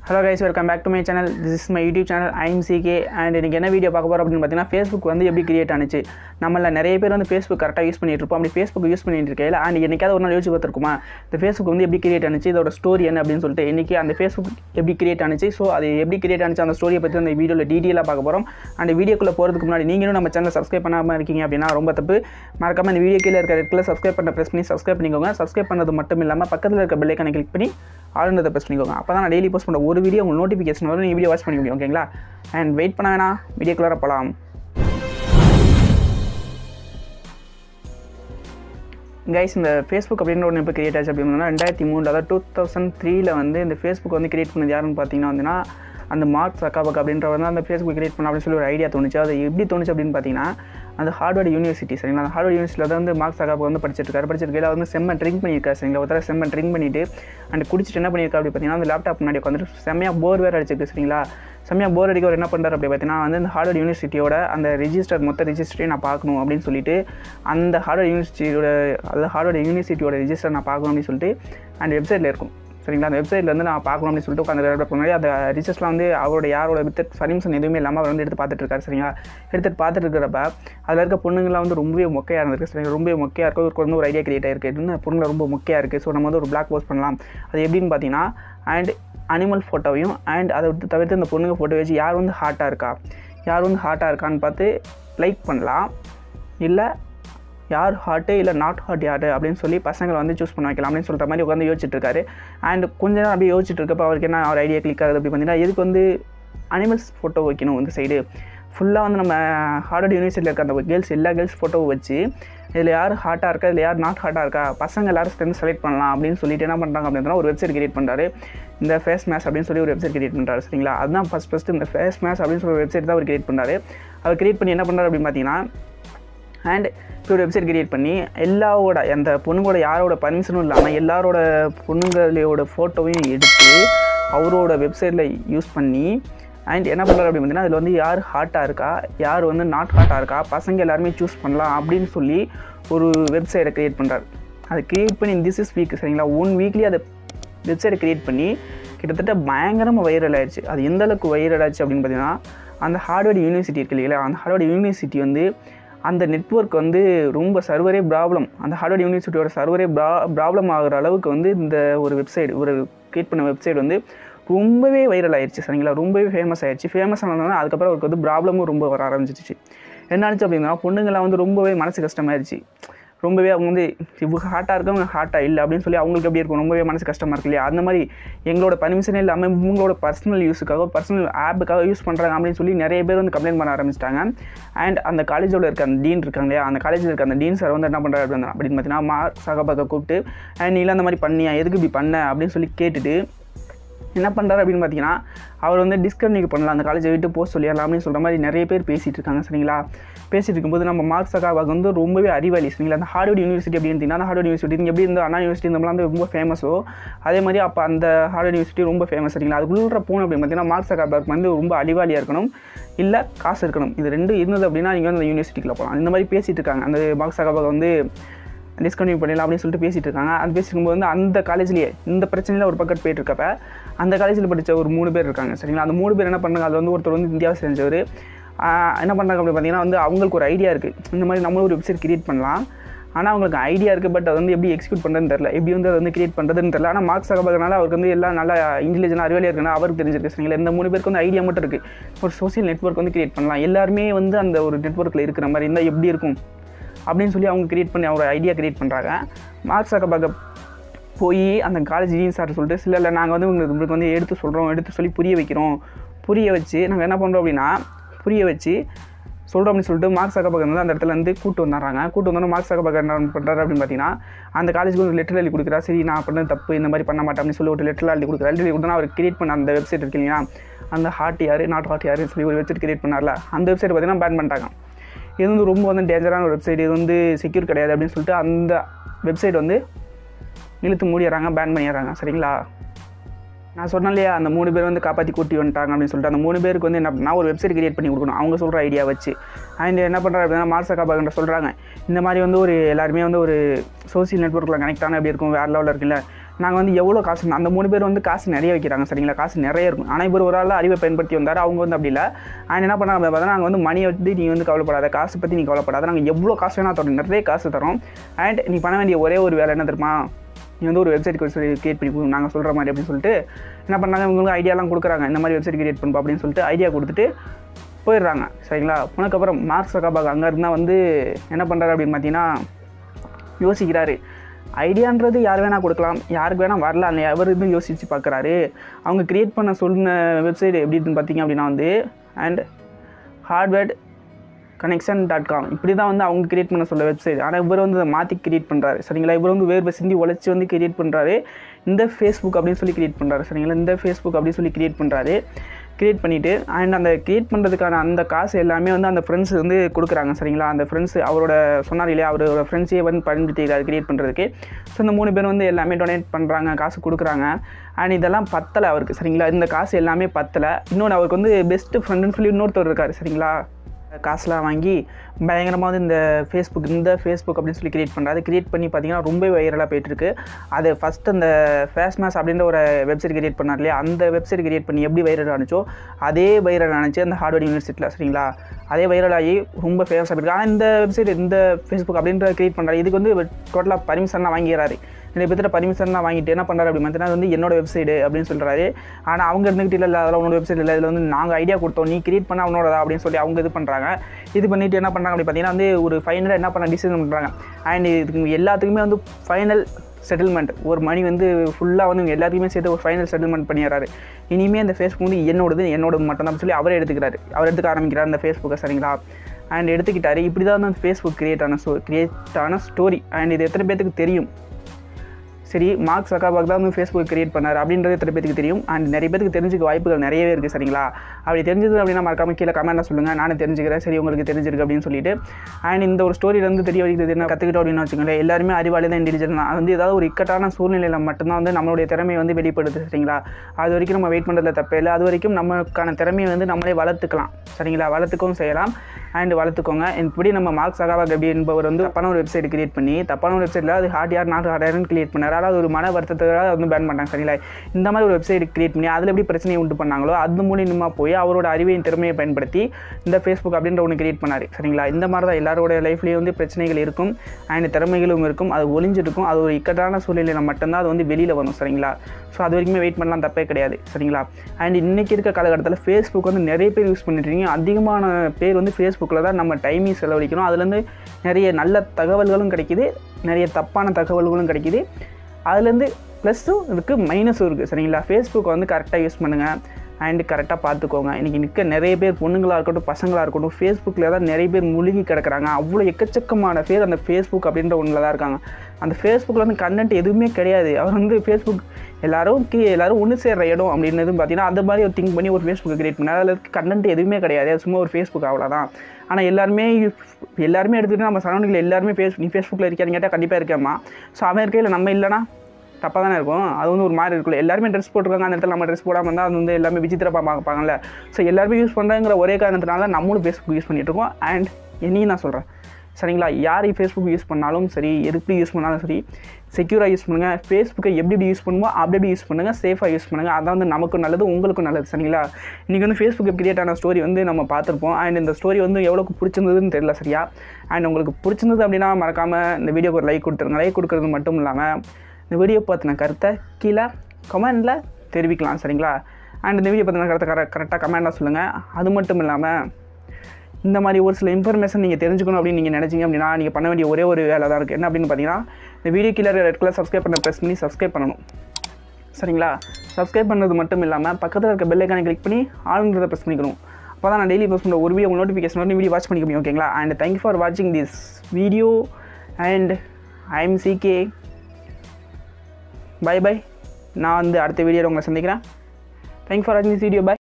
hello guys welcome back to my channel this is my YouTube channel I'm CK and இன்றைக்கி என்ன video பார்க்க போகிறோம் அப்படின்னு பார்த்தீங்கன்னா ஃபேஸ்புக் வந்து எப்படி கிரியேட் ஆனிச்சு நம்மள நிறைய பேர் வந்து ஃபேஸ்புக் கரெக்டாக யூஸ் பண்ணிட்டு இருப்போம் அப்படி ஃபேஸ்புக் யூஸ் பண்ணிட்டு இருக்கையில் அண்ட் என்னைக்காவது ஒரு நாள் யோசிச்சு பார்த்துருக்குமா இந்த ஃபேஸ்புக் வந்து எப்படி கிரியேட் ஆனிச்சு இதோட ஸ்டோரி என்ன அப்படின்னு சொல்லிட்டு இன்றைக்கி அந்த ஃபேஸ்புக் எப்படி கிரியேட் ஆனிச்சு ஸோ அது எப்படி கிரியேட் ஆனிச்சு அந்த ஸ்டோரியை பற்றி அந்த வீடியோவில் டீட்டெயிலாக பார்க்க போகிறோம் அண்ட் வீடியோக்குள்ளே போகிறதுக்கு முன்னாடி நீங்களும் நம்ம சேனல் சப்ஸ்கிரைப் பண்ணாமல் இருக்கீங்க அப்படின்னா ரொம்ப தப்பு மறக்காம இந்த வீடியோ கீழே இருக்க ரெட்டில் சப்ஸ்கிரைப் பண்ண ப்ரெஸ் பண்ணி சப்ஸ்கிரைப் பண்ணிக்கோங்க சப்ஸ்கிரைப் பண்ணது மட்டும் இல்லாமல் பக்கத்தில் இருக்க பெல்லைக்கான கிளிக் பண்ணி ஆளுன்றதை ப்ரெஸ் பண்ணிக்கோங்க அப்போ தான் நான் டெய்லி போஸ்ட் பண்ணுற ஒரு வீடியோ உங்களுக்கு நோட்டிஃபிகேஷன் வரும் நீங்கள் வீடியோ வாட்ச் பண்ணிக்க முடியும் ஓகேங்களா அண்ட் வெயிட் பண்ண வேணாம் வீடியோக்குள்ளார போகலாம் கைஸ் இந்த ஃபேஸ்புக் அப்படின்ற ஒன்று இப்போ கிரியேட் ஆச்சு அப்படின்னா ரெண்டாயிரத்தி மூணு அதாவது டூ தௌசண்ட் த்ரீல வந்து இந்த ஃபேஸ்புக் வந்து கிரியேட் பண்ணது யாருன்னு பார்த்தீங்கன்னா வந்துன்னா அந்த மார்க் சக்காபக் அப்படின்றவர் தான் அந்த ஃபேஸ்புக் கிரியேட் பண்ண அப்படின்னு சொல்லி ஒரு ஐடியா தோணுச்சு அது எப்படி தோணுச்சு அப்படின்னு பார்த்தீங்கன்னா அந்த ஹார்வர்ட் யூனிவர்சிட்டி சரிங்களா அந்த ஹார்வர்ட் யூனிவர்சிட்டியில் தான் வந்து மார்க் சகாபக் வந்து படிச்சிட்டு இருக்காரு படிச்சிருக்கையில் வந்து செம்ம ட்ரிங்க் பண்ணியிருக்காரு சரிங்களா ஒருத்தர செம்ம ட்ரிங்க் பண்ணிட்டு அண்ட் குடிச்சிட்டு என்ன பண்ணியிருக்கா அப்படி பார்த்தீங்கன்னா அந்த லேப்டாப் முன்னாடி உட்காந்துட்டு செம்மையாக போர் வேறு அடிச்சிருக்கு சரிங்களா செம்மையாக போர் அடிக்க அவர் என்ன பண்ணுறாரு அப்படி பார்த்தீங்கன்னா வந்து இந்த ஹார்வர்ட் யூனிவர்சிட்டியோட அந்த ரிஜிஸ்டர் மொத்த ரிஜிஸ்டரையும் நான் பார்க்கணும் அப்படின்னு சொல்லிட்டு அந்த ஹார்வர்ட் யூனிவர்சிட்டியோட அதாவது ஹார்வர்ட் யூனிவர்சிட்டியோட ரிஜிஸ்டர் நான் பார்க்கணும் அப்படின்னு சொல்லிட்டு அந்த வெப்சைட்டில் இருக்கும் சரிங்களா அந்த வெப்சைட்டில் வந்து நான் பார்க்கணும் அப்படின்னு சொல்லிட்டு உட்காந்து முன்னாடி அந்த ரிசர்ச்லாம் வந்து அவரோட யாரோட வித் பர்மிஷன் எதுவுமே இல்லாமல் அவர் வந்து எடுத்து பார்த்துட்டு இருக்காரு சரிங்களா எடுத்துட்டு பார்த்துட்டு இருக்கிறப்ப அதில் இருக்க பொண்ணுங்களாம் வந்து ரொம்பவே மொக்கையாக இருந்திருக்கு சரிங்களா ரொம்ப மொக்கையாக இருக்கும் இவருக்கு வந்து ஒரு ஐடியா கிரியேட் ஆயிருக்கு என்ன பொண்ணுங்க ரொம்ப மொக்கையாக இருக்குது ஸோ நம்ம வந்து ஒரு பிளாக் போஸ்ட் பண்ணலாம் அது எப்படின்னு பார்த்தீங்கன்னா அண்ட் அனிமல் ஃபோட்டோவையும் அண்ட் அதை விட்டு தவிர்த்து அந்த பொண்ணுங்க ஃபோட்டோ வச்சு யார் வந்து ஹார்ட்டாக இருக்கா யார் வந்து ஹார்ட்டாக இருக்கான்னு பார்த்து லைக் பண்ணலாம் இல்லை யார் ஹார்ட்டு இல்லை நாட் ஹார்ட் யார் அப்படின்னு சொல்லி பசங்களை வந்து சூஸ் பண்ண வைக்கலாம் அப்படின்னு சொல்கிற மாதிரி உட்காந்து யோசிச்சுட்டு இருக்காரு அண்ட் கொஞ்ச நேரம் அப்படியே யோசிச்சுட்டு இருக்கப்போ அவருக்கு என்ன அவர் ஐடியா கிளிக் ஆகுது அப்படி பார்த்தீங்கன்னா எதுக்கு வந்து அனிமல்ஸ் ஃபோட்டோ வைக்கணும் இந்த சைடு ஃபுல்லாக வந்து நம்ம ஹார்வர்ட் யூனிவர்சிட்டியில் இருக்க அந்த கேர்ள்ஸ் எல்லா கேர்ள்ஸ் ஃபோட்டோவை வச்சு இதில் யார் ஹார்ட்டாக இருக்கா இதில் யார் நாட் ஹார்ட்டாக இருக்கா பசங்க எல்லாரும் சேர்ந்து செலக்ட் பண்ணலாம் அப்படின்னு சொல்லிட்டு என்ன பண்ணுறாங்க அப்படின்னா ஒரு வெப்சைட் கிரியேட் பண்ணுறாரு இந்த ஃபேஸ் மேஸ் அப்படின்னு சொல்லி ஒரு வெப்சைட் கிரியேட் பண்ணுறாரு சரிங்களா அதுதான் ஃபஸ்ட் ஃபஸ்ட்டு இந்த ஃபேஸ் மேஸ் அப்படின்னு சொல்லி ஒரு வெப்சைட் தான் அவர் கிரியேட் பண்ணுறாரு அவர் கிரியேட் பண்ணி என்ன பண்ணுறாரு அப்படின்னு பார்த்தீங்கன்னா அண்ட் இப்போ ஒரு வெப்சைட் கிரியேட் பண்ணி எல்லாரோட அந்த பொண்ணுங்களோட யாரோட பர்மிஷனும் இல்லாமல் எல்லாரோட பொண்ணுங்களோட ஃபோட்டோவையும் எடுத்து அவரோட வெப்சைட்டில் யூஸ் பண்ணி அண்ட் என்ன பண்ணுறாரு அப்படின்னு பார்த்தீங்கன்னா அதில் வந்து யார் ஹார்ட்டாக இருக்கா யார் வந்து நாட் ஹார்ட்டாக இருக்கா பசங்க எல்லாருமே சூஸ் பண்ணலாம் அப்படின்னு சொல்லி ஒரு வெப்சைட்டை க்ரியேட் பண்ணுறாரு அதை க்ரியேட் பண்ணி திஸ் இஸ் வீக் சரிங்களா ஒன் வீக்லி அதை வெப்சைட்டை க்ரியேட் பண்ணி கிட்டத்தட்ட பயங்கரமாக வைரல் ஆயிடுச்சு அது எந்த அளவுக்கு வைரல் ஆச்சு அப்படின்னு பார்த்தீங்கன்னா அந்த ஹார்வர்ட் யூனிவர்சிட்டி இருக்கு இல்லைங்களா அந்த ஹார்வர்ட் யூனிவர்சிட்டி வந்து அந்த நெட்ஒர்க் வந்து ரொம்ப சர்வரே ப்ராப்ளம் அந்த ஹார்வர்ட் யூனிவர்சிட்டியோட சர்வரே ப்ரா ப்ராப்ளம் ஆகிற அளவுக்கு வந்து இந்த ஒரு வெப்சைட் ஒரு க்ரியேட் பண்ண வெப்சைட் வந்து ரொம்பவே வைரல் ஆயிடுச்சு சரிங்களா ரொம்பவே ஃபேமஸ் ஆயிடுச்சு ஃபேமஸ் ஆனதுனால அதுக்கப்புறம் அவருக்கு வந்து ப்ராப்ளமும் ரொம்ப வர ஆரம்பிச்சிச்சு என்ன ஆச்சு அப்படின்னா பொண்ணுங்களாம் வந்து ரொம்பவே மனசு கஷ்டமாயிருச்சு ரொம்பவே அவங்க வந்து இவங்க ஹார்ட்டாக இருக்கவங்க ஹார்ட்டாக இல்லை அப்படின்னு சொல்லி அவங்களுக்கு எப்படி இருக்கும் ரொம்பவே மனசு கஷ்டமாக இருக்கு இல்லையா அந்த மாதிரி எங்களோட பர்மிஷனே இல்லாமல் இவங்களோட பர்சனல் யூஸுக்காக பர்சனல் ஆப்புக்காக யூஸ் பண்ணுறாங்க அப்படின்னு சொல்லி நிறைய பேர் வந்து கம்ப்ளைண்ட் பண்ண ஆரம்பிச்சிட்டாங்க அண்ட் அந்த காலேஜோட இருக்க அந்த டீன் இருக்காங்க இல்லையா அந்த காலேஜில் இருக்க அந்த டீன் சார் வந்து என்ன பண்ணுறாரு அப்படின்னு அப்படின்னு பார்த்தீங்கன்னா மார்க் சகபாக்க கூப்பிட்டு அண்ட் நீலாம் அந்த மாதிரி பண்ணியா எதுக்கு இப்படி பண்ண அப்படின்னு சொல்லி கேட்டுட்டு என்ன பண்ணுறாரு அப்படின்னு பார்த்தீங்கன்னா அவர் வந்து டிஸ்கன்டினியூ பண்ணலாம் அந்த காலேஜை விட்டு போக சொல்லிடலாம் அப்படின்னு சொல்கிற மாதிரி நிறைய பேர் பேசிகிட்டு இருக்காங்க சரிங்களா பேசிட்டு இருக்கும்போது நம்ம மார்க் சகாபாக் வந்து ரொம்பவே அறிவாளி சரிங்களா அந்த ஹார்வர்ட் யூனிவர்சிட்டி அப்படி இருந்தீங்கன்னா அந்த ஹார்வர்ட் யூனிவர்சிட்டி நீங்கள் எப்படி இருந்தோ அண்ணா யூனிவர்சிட்டி இந்த வந்து ரொம்ப ஃபேமஸோ அதே மாதிரி அப்போ அந்த ஹார்வர்ட் யூனிவர்சிட்டி ரொம்ப ஃபேமஸ் சரிங்களா அதுக்குள்ள போகணும் அப்படின்னு பார்த்தீங்கன்னா மார்க் சகாபாக் வந்து ரொம்ப அறிவாளியாக இருக்கணும் இல்லை காசு இருக்கணும் இது ரெண்டும் இருந்தது அப்படின்னா நீங்கள் வந்து அந்த யூனிவர்சிட்டிக்குள்ள போகலாம் இந்த மாதிரி பேசிகிட்டு இருக்காங்க அந்த மார்க் சகாபாக் வந்து டிஸ்கன்டினியூ பண்ணிடலாம் அப்படின்னு சொல்லிட்டு பேசிகிட்டு இருக்காங்க அது பேசிக்கும்போது வந்து அந்த காலேஜ்லேயே இந்த பிரச்சனையில் ஒரு பக்கத்து போயிட்டு இருக்கப்ப அந்த காலேஜில் படித்த ஒரு மூணு பேர் இருக்காங்க சரிங்களா அந்த மூணு பேர் என்ன பண்ணுறாங்க அது வந்து ஒருத்தர் வந்து இந்தியாவை செஞ்சவர் என்ன பண்ணுறாங்க அப்படி பார்த்தீங்கன்னா வந்து அவங்களுக்கு ஒரு ஐடியா இருக்குது இந்த மாதிரி நம்மளும் ஒரு வெப்சைட் கிரியேட் பண்ணலாம் ஆனால் அவங்களுக்கு ஐடியா இருக்குது பட் அது வந்து எப்படி எக்ஸிக்யூட் பண்ணுறதுன்னு தெரில எப்படி வந்து அதை வந்து கிரியேட் பண்ணுறதுன்னு தெரில ஆனால் மார்க்ஸ் ஆகப்படுறதுனால அவருக்கு வந்து எல்லாம் நல்லா இன்டெலிஜென்ட் அறிவாளியாக இருக்குன்னா அவருக்கு தெரிஞ்சிருக்கு சரிங்களா இந்த மூணு பேருக்கு வந்து ஐடியா மட்டும் இருக்குது ஒரு சோசியல் நெட்ஒர்க் வந்து கிரியேட் பண்ணலாம் எல்லாருமே வந்து அந்த ஒரு நெட்ஒர்க்கில் இருக்கிற மாதிரி இருந்தால் எப்படி இருக்கும் அப்படின்னு சொல்லி அவங்க கிரியேட் பண்ணி அவரோட ஐடியா கிரியேட் பண்ணுறாங்க மார்க்ஸ் ஆகப்பாக போய் அந்த காலேஜ் டீன் சார் சொல்லிட்டு சில இல்லை நாங்கள் வந்து உங்களுக்கு உங்களுக்கு வந்து எடுத்து சொல்கிறோம் எடுத்து சொல்லி புரிய வைக்கிறோம் புரிய வச்சு நாங்கள் என்ன பண்ணுறோம் அப்படின்னா புரிய வச்சு சொல்கிறோம் அப்படின்னு சொல்லிட்டு மார்க்ஸ் அக்கபக்கம் வந்து அந்த இடத்துல வந்து கூட்டு வந்துடுறாங்க கூட்டு வந்தோன்னா மார்க்ஸ் அக்கபக்கம் என்ன பண்ணுறாரு அப்படின்னு பார்த்தீங்கன்னா அந்த காலேஜுக்கு ஒரு லெட்டர் எழுதி கொடுக்குறா சரி நான் பண்ண தப்பு இந்த மாதிரி பண்ண மாட்டேன் அப்படின்னு சொல்லி ஒரு லெட்டர் எழுதி கொடுக்குறா எழுதி கொடுத்தா அவர் கிரியேட் பண்ண அந்த வெப்சைட் இருக்கு இல்லையா அந்த ஹார்ட் யார் நாட் ஹார்ட் யாருன்னு சொல்லி ஒரு வெப்சைட் கிரியேட் பண்ணார்ல அந்த வெப்சைட் பார்த்தீங்கன்னா பேன் பண்ணிட்டாங்க இது வந்து ரொம்ப வந்து டேஞ்சரான ஒரு வெப்சைட் இது வந்து செக்யூர் கிடையாது அப்படின்னு சொல்லிட்டு அந்த வெப்சைட் வந்து இழுத்து மூடிடுறாங்க பேன் பண்ணிடுறாங்க சரிங்களா நான் சொன்னேன் இல்லையா அந்த மூணு பேர் வந்து காப்பாற்றி கூட்டி வந்துட்டாங்க அப்படின்னு சொல்லிட்டு அந்த மூணு பேருக்கு வந்து என்ன பண்ணா ஒரு வெப்சைட் கிரியேட் பண்ணி கொடுக்கணும் அவங்க சொல்கிற ஐடியா வச்சு அண்ட் என்ன பண்ணுறாரு அப்படின்னா மார்சா காப்பாக்கிட்ட சொல்கிறாங்க இந்த மாதிரி வந்து ஒரு எல்லாருமே வந்து ஒரு சோசியல் நெட்ஒர்க்கில் கனெக்ட் ஆனால் எப்படி இருக்கும் வேறு லெவலில் இருக்குல்ல நாங்கள் வந்து எவ்வளோ காசு அந்த மூணு பேர் வந்து காசு நிறைய வைக்கிறாங்க சரிங்களா காசு நிறைய இருக்கும் ஆனால் இவர் ஒரு ஆள் அறிவை பயன்படுத்தி வந்தார் அவங்க வந்து அப்படி இல்லை அண்ட் என்ன பண்ணாங்க பார்த்தா நாங்கள் வந்து மணியை வந்து நீ வந்து கவலைப்படாத காசு பற்றி நீ கவலைப்படாத நாங்கள் எவ்வளோ காசு வேணால் தரோம் நிறைய காசு தரோம் அண்ட் நீ பண்ண வேண்டிய ஒரே ஒரு வேலை என்ன தெரியுமா நீ வந்து ஒரு வெப்சைட் கிரியேட் பண்ணி கொடு நாங்கள் சொல்கிற மாதிரி அப்படின்னு சொல்லிட்டு என்ன பண்ணாங்க இவங்களுக்கு ஐடியாலாம் கொடுக்குறாங்க இந்த மாதிரி வெப்சைட் கிரியேட் பண்ணுப்பா அப்படின்னு சொல்லிட்டு ஐடியா கொடுத்துட்டு போயிடுறாங்க சரிங்களா போனதுக்கப்புறம் மார்க் சகாபாக் அங்கே இருந்தால் வந்து என்ன பண்ணுறாரு அப்படின்னு பார்த்தீங்கன்னா யோசிக்கிறாரு ஐடியான்றது யார் வேணால் கொடுக்கலாம் யாருக்கு வேணால் வரல அந்த எவர் இதுவும் யோசித்து பார்க்குறாரு அவங்க க்ரியேட் பண்ண சொன்ன வெப்சைட் எப்படி இருக்குன்னு பார்த்தீங்க அப்படின்னா வந்து and Harvard connection dot com இப்படி தான் வந்து அவங்க கிரியேட் பண்ண சொல்ல வெப்சைட் ஆனால் இவர் வந்து அதை மாற்றி கிரியேட் பண்ணுறாரு சரிங்களா இவர் வந்து வேர்வை சிந்தி உழைச்சி வந்து கிரியேட் பண்ணுறாரு இந்த ஃபேஸ்புக் அப்படின்னு சொல்லி கிரியேட் பண்ணுறாரு சரிங்களா இந்த ஃபேஸ்புக் அப்படின்னு சொல்லி கிரியேட் பண்ணுறாரு கிரியேட் பண்ணிவிட்டு அண்ட் அந்த கிரியேட் பண்ணுறதுக்கான அந்த காசு எல்லாமே வந்து அந்த ஃப்ரெண்ட்ஸ் வந்து கொடுக்குறாங்க சரிங்களா அந்த ஃப்ரெண்ட்ஸ் அவரோட சொன்னார் இல்லையா அவரோட ஃப்ரெண்ட்ஸே வந்து பயன்படுத்திக்கிறாரு கிரியேட் பண்ணுறதுக்கு ஸோ இந்த மூணு பேர் வந்து எல்லாமே டொனேட் பண்ணுறாங்க காசு கொடுக்குறாங்க அண்ட் இதெல்லாம் பத்தலை அவருக்கு சரிங்களா இந்த காசு எல்லாமே பத்தலை இன்னொன்று அவருக்கு வந்து பெஸ்ட்டு ஃப்ரெண்டுன்னு சொல்லி இன்னொருத்தர் இருக்கார் சரிங்களா காசுலாம் வாங்கி பயங்கரமாக வந்து இந்த ஃபேஸ்புக் இந்த ஃபேஸ்புக் அப்படின்னு சொல்லி கிரியேட் பண்ணுறாரு கிரியேட் பண்ணி பார்த்தீங்கன்னா ரொம்ப வைரலாக போயிட்டுருக்கு அது ஃபஸ்ட் அந்த ஃபேஸ் மேஸ் அப்படின்ற ஒரு வெப்சைட் கிரியேட் பண்ணார் இல்லையா அந்த வெப்சைட் கிரியேட் பண்ணி எப்படி வைரல் ஆனிச்சோ அதே வைரல் ஆனிச்சு அந்த ஹார்ட்வேர் யூனிவர்சிட்டியில் சரிங்களா அதே வைரல் ஆகி ரொம்ப ஃபேமஸாக போயிருக்கு ஆனால் இந்த வெப்சைட் இந்த ஃபேஸ்புக் அப்படின்ற கிரியேட் பண்ணுறாரு இதுக்கு வந்து டோட்டலாக பர்மிஷன்லாம் வாங்கிடுறாரு நிறைய பேர்த்திட்ட பர்மிஷன்லாம் வாங்கிட்டு என்ன பண்ணுறாரு அப்படி பார்த்தீங்கன்னா அது வந்து என்னோட வெப்சைடு அப்படின்னு சொல்கிறாரு ஆனால் அவங்க இருந்துகிட்டு இல்லை அதெல்லாம் உன்னோட வெப்சைட் இல்லை இதில் வந்து நாங்கள் ஐடியா கொடுத்தோம் நீ கிரியேட் பண்ண அவனோடதா அப்படின்னு சொல்லி அவங்க இது பண்ணுறாங்க இது பண்ணிட்டு என்ன பண்ணுறாங்க அப்படி பார்த்தீங்கன்னா வந்து ஒரு ஃபைனலாக என்ன பண்ண டிசிஷன் பண்ணுறாங்க அண்ட் இதுக்கு எல்லாத்துக்குமே வந்து ஃபைனல் செட்டில்மெண்ட் ஒரு மணி வந்து ஃபுல்லாக வந்து இவங்க எல்லாத்தையுமே சேர்த்து ஒரு ஃபைனல் செட்டில்மெண்ட் பண்ணிடுறாரு இனிமேல் அந்த ஃபேஸ்புக் வந்து என்னோடது என்னோடது மட்டும்தான் சொல்லி அவரே எடுத்துக்கிறாரு அவர் எடுத்துக்க ஆரம்பிக்கிறார் அந்த ஃபேஸ்புக்கை சரிங்களா அண்ட் எடுத்துக்கிட்டாரு இப்படி தான் வந்து ஃபேஸ்புக் கிரியேட் ஆன ஸ்டோ கிரியேட் ஆன ஸ்டோரி அண்ட் இது எத்தனை பேத்துக்கு தெரியும் சரி மார்க் சக்காபாக் தான் வந்து ஃபேஸ்புக் கிரியேட் பண்ணார் அப்படின்றது எத்தனை பேருக்கு தெரியும் அண்ட் நிறைய பேருக்கு தெரிஞ்சுக்க வாய்ப்புகள் நிறையவே இருக்குது சரிங்களா அப்படி தெரிஞ்சது அப்படின்னா மறக்காம கீழே கமெண்ட்டில் சொல்லுங்கள் நானும் தெரிஞ்சுக்கிறேன் சரி உங்களுக்கு தெரிஞ்சிருக்கு அப்படின்னு சொல்லிட்டு அண்ட் இந்த ஒரு ஸ்டோரியிலேருந்து தெரிய வைக்கிறது என்ன கற்றுக்கிட்டோம் அப்படின்னு வச்சுக்கோங்களேன் எல்லாருமே அறிவாளி தான் இன்டெலிஜென்ட் தான் அது வந்து ஏதாவது ஒரு இக்கட்டான சூழ்நிலையில் மட்டும்தான் வந்து நம்மளுடைய திறமையை வந்து வெளிப்படுது சரிங்களா அது வரைக்கும் நம்ம வெயிட் பண்ணுறதுல தப்பே இல்லை அது வரைக்கும் நமக்கான திறமையை வந்து நம்மளே வளர்த்துக்கலாம் சரிங்களா வளர்த்துக்கவும் செய்யலாம் அண்ட் வளர்த்துக்கோங்க இப்படி நம்ம மார்க் சகாவா கபி என்பவர் வந்து தப்பான ஒரு வெப்சைட் கிரியேட் பண்ணி தப்பான ஒரு வெப்சைட்டில் அது ஹார்ட் யார் நாட் ஹார்ட் யார்னு கிரியேட் பண்ணார் அதாவது ஒரு மன வருத்தத்துக்காக வந்து பேன் பண்ணாங்க சரிங்களா இந்த மாதிரி ஒரு வெப்சைட் கிரியேட் பண்ணி அதில் எப்படி பிரச்சனையை உண்டு பண்ணாங்களோ அது மூலியமாக போய் அவரோட அறிவையின் திறமையை பயன்படுத்தி இந்த ஃபேஸ்புக் அப்படின்ற ஒன்று கிரியேட் பண்ணார் சரிங்களா இந்த மாதிரி தான் எல்லாரோட லைஃப்லேயும் வந்து பிரச்சனைகள் இருக்கும் அண்ட் திறமைகளும் இருக்கும் அது ஒளிஞ்சிருக்கும் அது ஒரு இக்கட்டான சூழ்நிலையில் மட்டும்தான் அது வந்து வெளியில் வரும் சரிங்களா ஸோ அது வரைக்குமே வெயிட் பண்ணலாம் தப்பே கிடையாது சரிங்களா அண்ட் இன்றைக்கி இருக்க காலகட்டத்தில் ஃபேஸ்புக் வந்து நிறைய பேர் யூஸ் பண்ணிட்டுருக்கீங்க அதிகமான பேர் வந்து ஃபேஸ்புக்கில் தான் நம்ம டைமிங் செலவழிக்கணும் அதுலேருந்து நிறைய நல்ல தகவல்களும் கிடைக்கிது நிறைய தப்பான தகவல்களும் கிடைக்கிது அதுலேருந்து ப்ளஸ்ஸும் இருக்குது மைனஸும் இருக்குது சரிங்களா ஃபேஸ்புக்கை வந்து கரெக்டாக யூஸ் பண்ணுங்கள் அண்ட் கரெக்டாக பார்த்துக்கோங்க இன்றைக்கி நிற்க நிறைய பேர் பொண்ணுங்களாக இருக்கட்டும் பசங்களாக இருக்கட்டும் ஃபேஸ்புக்கில் தான் நிறைய பேர் முழுகி கிடக்குறாங்க அவ்வளோ எக்கச்சக்கமான பேர் அந்த ஃபேஸ்புக் அப்படின்ற ஒன்றில் தான் இருக்காங்க அந்த ஃபேஸ்புக்கில் வந்து கண்டென்ட் எதுவுமே கிடையாது அவர் வந்து ஃபேஸ்புக் எல்லாரும் கீ எல்லாரும் ஒன்று சேர்ற இடம் அப்படின்னது பார்த்தீங்கன்னா அந்த மாதிரி ஒரு திங்க் பண்ணி ஒரு ஃபேஸ்புக் கிரியேட் பண்ணார் அதில் கண்டென்ட் எதுவுமே கிடையாது அது சும்மா ஒரு ஃபேஸ்புக் அவ்வளோதான் ஆனால் எல்லாருமே எல்லாருமே எடுத்துகிட்டு நம்ம சரௌண்டிங்கில் எல்லாருமே ஃபேஸ் நீ ஃபேஸ்புக்கில் இருக்கியான்னு கேட்டால் கண்டிப்பாக இருக்கேம்மா ஸோ அவன் இருக்கையில் நம்ம இல்லைனா தப்பாக தானே இருக்கும் அது வந்து ஒரு மாதிரி இருக்குல்ல எல்லாருமே ட்ரெஸ் போட்டிருக்காங்க அந்த இடத்துல நம்ம ட்ரெஸ் போடாமல் இருந்தால் அது வந்து எல்லாமே விசித்திரமாக பார்ப்பாங்கல்ல ஸோ எல்லாருமே யூஸ் பண்ணுறாங்கிற ஒரே காரணத்தினால நம்மளும் ஃபேஸ்புக் யூஸ் பண்ணிட்டு இருக்கோம் அண்ட் என்னையும் நான் சொல்கிறேன் சரிங்களா யார் ஃபேஸ்புக் யூஸ் பண்ணாலும் சரி எப்படி யூஸ் பண்ணாலும் சரி செக்யூராக யூஸ் பண்ணுங்கள் ஃபேஸ்புக்கை எப்படி எப்படி யூஸ் பண்ணுமோ அப்படி எப்படி யூஸ் பண்ணுங்கள் சேஃபாக யூஸ் பண்ணுங்கள் அதான் வந்து நமக்கும் நல்லது உங்களுக்கும் நல்லது சரிங்களா இன்றைக்கி வந்து ஃபேஸ்புக் கிரியேட் ஆன ஸ்டோரி வந்து நம்ம பார்த்துருப்போம் அண்ட் இந்த ஸ்டோரி வந்து எவ்வளோக்கு பிடிச்சிருந்ததுன்னு தெரியல சரியா அண்ட் உங்களுக்கு பிடிச்சிருந்தது அப்படின்னா மறக்காமல் இந்த வீடியோக்கு ஒரு லைக் கொடுத்துருங்க லைக் கொடுக்குறது மட்டும் இல்லாமல் இந்த வீடியோ பார்த்தின கருத்தை கீழே கமெண்டில் தெரிவிக்கலாம் சரிங்களா அண்ட் இந்த வீடியோ பார்த்தின கருத்தை கரெக்ட் கரெக்டாக கமெண்டாக சொல்லுங்கள் அது மட்டும் இல்லாமல் இந்த மாதிரி ஒரு சில இன்ஃபர்மேஷன் நீங்கள் தெரிஞ்சுக்கணும் அப்படின்னு நீங்கள் நினச்சிங்க அப்படின்னா நீங்கள் பண்ண வேண்டிய ஒரே ஒரு வேலை தான் இருக்குது என்ன அப்படின்னு பார்த்தீங்கன்னா இந்த வீடியோ கீழே ரெட் கலர் சப்ஸ்கிரைப் பண்ண ப்ரெஸ் பண்ணி சப்ஸ்கிரைப் பண்ணணும் சரிங்களா சப்ஸ்கிரைப் பண்ணுறது மட்டும் இல்லாமல் பக்கத்தில் இருக்க பெல் ஐக்கானை கிளிக் பண்ணி ஆளுங்கிறத ப்ரெஸ் பண்ணிக்கணும் அப்போ தான் நான் டெய்லி போஸ்ட் பண்ணுற ஒரு வீடியோ நோட்டிஃபிகேஷன் வந்து வீடியோ வாட்ச் பண்ணிக்க முடியும் ஓகேங்களா அண்ட் தேங்க்யூ ஃபார் வாட்சிங் this video and I am CK bye bye நான் வந்து அடுத்த வீடியோவில் உங்களை சந்திக்கிறேன் தேங்க் ஃபார் வாட்சிங் திஸ் வீடியோ பை